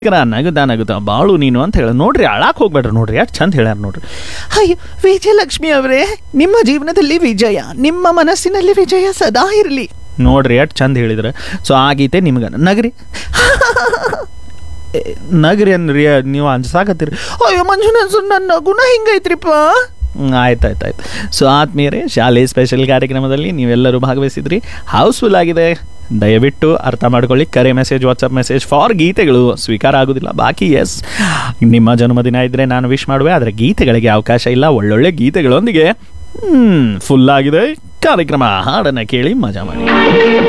ಕರ ನಗುತ್ತಾ ನಗುತ್ತಾ ಬಾಳು ನೀನು ಅಂತ ಹೇಳ ನೋಡ್ರಿ ಅಳಾಕ್ ಹೋಗ್ಬೇಡ್ರಿ ನೋಡ್ರಿ ಎಷ್ಟು ಚಂದ ಹೇಳ್ಯಾರ ನೋಡ್ರಿ ಅಯ್ಯೋ ವಿಜಯಲಕ್ಷ್ಮಿ ಅವರೇ ನಿಮ್ಮ ಜೀವನದಲ್ಲಿ ವಿಜಯ ನಿಮ್ಮ ಮನಸ್ಸಿನಲ್ಲಿ ವಿಜಯ ಸದಾ ಇರಲಿ ನೋಡ್ರಿ ಎಷ್ಟು ಚಂದ ಹೇಳಿದ್ರೆ ಸೊ ಆ ಗೀತೆ ನಿಮ್ಗೆ ನಗರಿ ಏ, ನಗರಿ ಅನ್ರಿ ನೀವು ಅನ್ಸಾಕತ್ತೀರಿ ಅಯ್ಯೋ ಮಂಜುನಾಥ್ ಸರ್ ನನ್ನ ಗುಣ ಹಿಂಗೈತ್ರಿಪ್ಪ ಹ್ಮ್, ಆಯ್ತು ಆಯ್ತು ಆಯ್ತು ಸೊ ಆತ್ಮೀಯರೇ ಶಾಲೆ ಸ್ಪೆಷಲ್ ಕಾರ್ಯಕ್ರಮದಲ್ಲಿ ನೀವೆಲ್ಲರೂ ಭಾಗವಹಿಸಿದ್ರಿ ಹೌಸ್ಫುಲ್ ಆಗಿದೆ ದಯವಿಟ್ಟು ಅರ್ಥ ಮಾಡ್ಕೊಳ್ಳಿ ಕರೆ ಮೆಸೇಜ್ ವಾಟ್ಸಪ್ ಮೆಸೇಜ್ ಫಾರ್ ಗೀತೆಗಳು ಸ್ವೀಕಾರ ಆಗೋದಿಲ್ಲ ಬಾಕಿ ಎಸ್ ನಿಮ್ಮ ಜನ್ಮದಿನ ಇದ್ದರೆ ನಾನು ವಿಶ್ ಮಾಡುವೆ ಆದರೆ ಗೀತೆಗಳಿಗೆ ಅವಕಾಶ ಇಲ್ಲ ಒಳ್ಳೊಳ್ಳೆ ಗೀತೆಗಳೊಂದಿಗೆ ಫುಲ್ ಆಗಿದೆ ಕಾರ್ಯಕ್ರಮ ಹಾಡನ್ನು ಕೇಳಿ ಮಜಾ ಮಾಡಿ